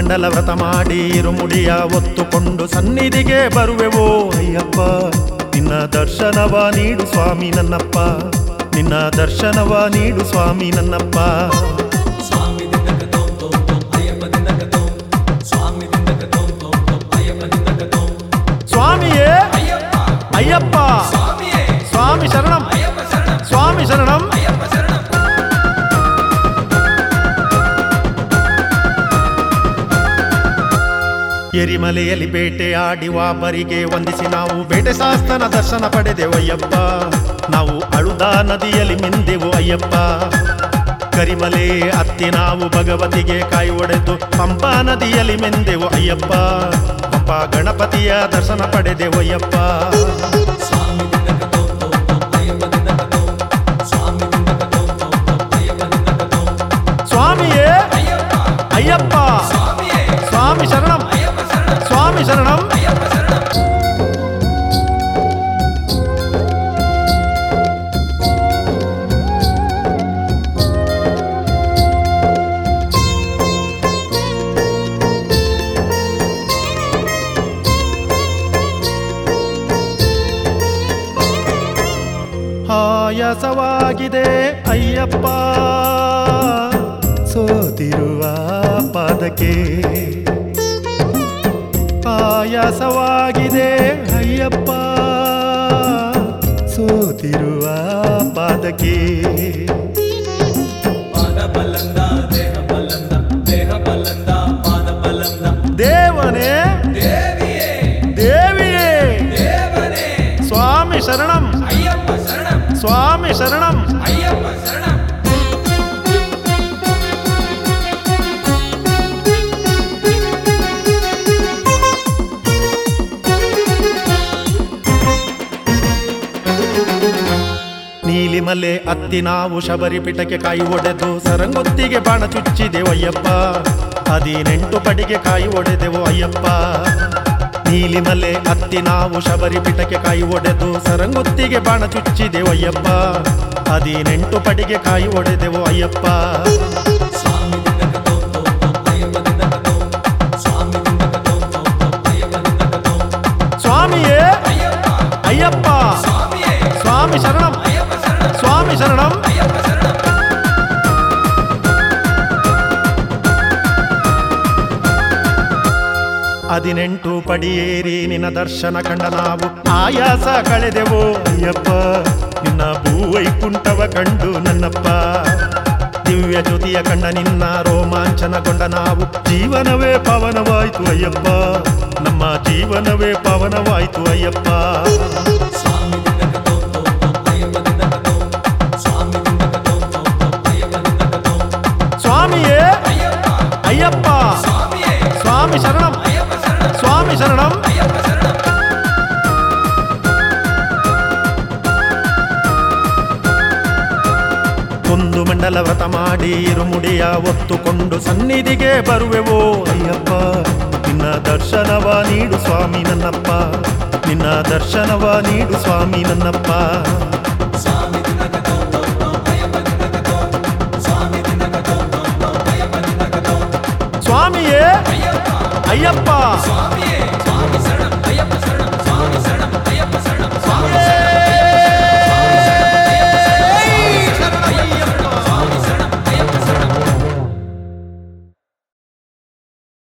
ಮಂಡಲ ವ್ರತ ಮಾಡಿ ಇರುಮುಡಿಯ ಒತ್ತುಕೊಂಡು ಸನ್ನಿಧಿಗೆ ಬರುವೆವೋ ಅಯ್ಯಪ್ಪ ನಿನ್ನ ದರ್ಶನವ ನೀಡು ಸ್ವಾಮಿ ನನ್ನಪ್ಪ ನಿನ್ನ ದರ್ಶನವ ನೀಡು ಸ್ವಾಮಿ ನನ್ನಪ್ಪ ಸ್ವಾಮಿ ದಿಂದಕ ತೋಂ ತೋಂ ತೋಂ ಅಯ್ಯಪ್ಪ ದಿಂದಕ ತೋಂ ಸ್ವಾಮಿ ದಿಂದಕ ತೋಂ ತೋಂ ತೋಂ ಅಯ್ಯಪ್ಪ ದಿಂದಕ ತೋಂ ಸ್ವಾಮಿಯೇ ಅಯ್ಯಪ್ಪ ಅಯ್ಯಪ್ಪ ಸ್ವಾಮಿಯೇ ಸ್ವಾಮಿ ಶರಣಂ ಅಯ್ಯಪ್ಪ ಶರಣಂ ಸ್ವಾಮಿ ಶರಣಂ ಅಯ್ಯಪ್ಪ ಶರಣಂ ಎರಿಮಲೆಯಲ್ಲಿ ಬೇಟೆಯಾಡಿ ವಾಪರಿಗೆ ವಂದಿಸಿ ನಾವು ಬೇಟೆ ಶಾಸ್ತನ ದರ್ಶನ ಪಡೆದೆವಯ್ಯಪ್ಪ ನಾವು ಅಳುದ ನದಿಯಲ್ಲಿ ಮಿಂದೆವು ಅಯ್ಯಪ್ಪ ಕರಿಮಲೆ ಅತ್ತಿ ನಾವು ಭಗವತಿಗೆ ಕಾಯಿ ಒಡೆದು ಪಂಪಾ ನದಿಯಲ್ಲಿ ಮೆಂದೆವು ಅಯ್ಯಪ್ಪ ಪಂಪ ಗಣಪತಿಯ ದರ್ಶನ ಪಡೆದೆವಯ್ಯಪ್ಪ ಸ್ವಾಮಿ ದಿಂದಕ ತೋಂ ತೋಂ ತೋಂ ಅಯ್ಯಪ್ಪ ದಿಂದಕ ತೋಂ ಸ್ವಾಮಿ ದಿಂದಕ ತೋಂ ತೋಂ ತೋಂ ಅಯ್ಯಪ್ಪ ದಿಂದಕ ತೋಂ ಸ್ವಾಮಿಯೇ ಅಯ್ಯಪ್ಪ ಅಯ್ಯಪ್ಪ ಸ್ವಾಮಿಯೇ ಸ್ವಾಮಿ ಶರಣಂ ಅಯ್ಯಪ್ಪ ಶರಣಂ ಸ್ವಾಮಿ ಶರಣಂ ಅಯ್ಯಪ್ಪ ಶರಣಂ ಆಯಾಸವಾಗಿದೆ ಅಯ್ಯಪ್ಪ ಸೋತಿರುವ ಪಾದಕ್ಕೆ ಆಯಾಸವಾಗಿದೆ ಅಯ್ಯಪ್ಪ ಸೋತಿರುವ ಪಾದಕ್ಕೆ ಪಾದ ಬಲಂದ ದೇಹ ಬಲಂದ ದೇಹ ಬಲಂದ ಪಾದ ಬಲಂದ ದೇವನೇ ದೇವಿಯೇ ದೇವಿಯೇ ದೇವನೇ ಸ್ವಾಮಿ ಶರಣಂ ಅಯ್ಯಪ್ಪ ಶರಣಂ ಸ್ವಾಮಿ ಶರಣಂ ಅಯ್ಯಪ್ಪ ಶರಣಂ ನೀಲಿಮಲೆ ಅತ್ತಿ ನಾವು ಶಬರಿ ಪಿಟಕ್ಕೆ ಕಾಯಿ ಒಡೆದು ಸರಂಗೊತ್ತಿಗೆ ಬಾಣ ಚುಚ್ಚಿದೆವು ಅಯ್ಯಪ್ಪ ಹದಿನೆಂಟು ಪಡಿಗೆ ಕಾಯಿ ಒಡೆದೆವು ಅಯ್ಯಪ್ಪ ನೀಲಿಮಲೆ ಅತ್ತಿ ನಾವು ಶಬರಿ ಪಿಟಕ್ಕೆ ಕಾಯಿ ಒಡೆದು ಸರಂಗೊತ್ತಿಗೆ ಬಾಣ ಚುಚ್ಚಿದೆವು ಅಯ್ಯಪ್ಪ ಹದಿನೆಂಟು ಪಡಿಗೆ ಕಾಯಿ ಒಡೆದೆವು ಅಯ್ಯಪ್ಪ ಸ್ವಾಮಿ ದಿಂದಕ ತೋಂ ತೋಂ ತೋಂ ಅಯ್ಯಪ್ಪ ದಿಂದಕ ತೋಂ ಸ್ವಾಮಿ ದಿಂದಕ ತೋಂ ತೋಂ ತೋಂ ಅಯ್ಯಪ್ಪ ದಿಂದಕ ತೋಂ ಸ್ವಾಮಿಯೇ ಅಯ್ಯಪ್ಪ ಅಯ್ಯಪ್ಪ ಸ್ವಾಮಿಯೇ ಸ್ವಾಮಿ ಶರಣಂ ಅಯ್ಯಪ್ಪ ಶರಣಂ ಸ್ವಾಮಿ ಶರಣಂ ಅಯ್ಯಪ್ಪ ಶರಣಂ ಹದಿನೆಂಟು ಪಡಿಯೇರಿ ನಿನ್ನ ದರ್ಶನ ಕಂಡ ನಾವು ಆಯಾಸ ಕಳೆದೆವು ಅಯ್ಯಪ್ಪ ನಿನ್ನ ಭೂವೈಕುಂಠವ ಕಂಡು ನನ್ನಪ್ಪ ದಿವ್ಯ ಜ್ಯೋತಿಯ ಕಂಡ ನಿನ್ನ ರೋಮಾಂಚನಗೊಂಡ ನಾವು ಜೀವನವೇ ಪವನವಾಯ್ತು ಅಯ್ಯಪ್ಪ ನಮ್ಮ ಜೀವನವೇ ಪವನವಾಯ್ತು ಅಯ್ಯಪ್ಪ ಸ್ವಾಮಿ ದಿಂದಕ ತೋಂ ತೋಂ ತೋಂ ಅಯ್ಯಪ್ಪ ದಿಂದಕ ತೋಂ ಸ್ವಾಮಿ ದಿಂದಕ ತೋಂ ತೋಂ ತೋಂ ಅಯ್ಯಪ್ಪ ದಿಂದಕ ತೋಂ ಸ್ವಾಮಿಯೇ ಅಯ್ಯಪ್ಪ ಅಯ್ಯಪ್ಪ ಸ್ವಾಮಿಯೇ ಸ್ವಾಮಿ ಶರಣಂ ಅಯ್ಯಪ್ಪ ಶರಣಂ ಸ್ವಾಮಿ ಶರಣಂ ಅಯ್ಯಪ್ಪ ಶರಣಂ ಒಂದು ಮಂಡಲ ವ್ರತ ಮಾಡಿ ಇರುಮುಡಿಯ ಒತ್ತುಕೊಂಡು ಸನ್ನಿಧಿಗೆ ಬರುವೆವೋ ಅಯ್ಯಪ್ಪ ನಿನ್ನ ದರ್ಶನವ ನೀಡು ಸ್ವಾಮಿ ನನ್ನಪ್ಪ ನಿನ್ನ ದರ್ಶನವ ನೀಡು ಸ್ವಾಮಿ ನನ್ನಪ್ಪ ಸ್ವಾಮಿ ದಿಂದಕ ತೋಂ ತೋಂ ತೋಂ ಅಯ್ಯಪ್ಪ ದಿಂದಕ ತೋಂ ಸ್ವಾಮಿ ದಿಂದಕ ತೋಂ ತೋಂ ತೋಂ ಅಯ್ಯಪ್ಪ ದಿಂದಕ ತೋಂ ಸ್ವಾಮಿಯೇ ಅಯ್ಯಪ್ಪ ಅಯ್ಯಪ್ಪ ಸ್ವಾಮಿಯೇ ಸ್ವಾಮಿ ಶರಣಂ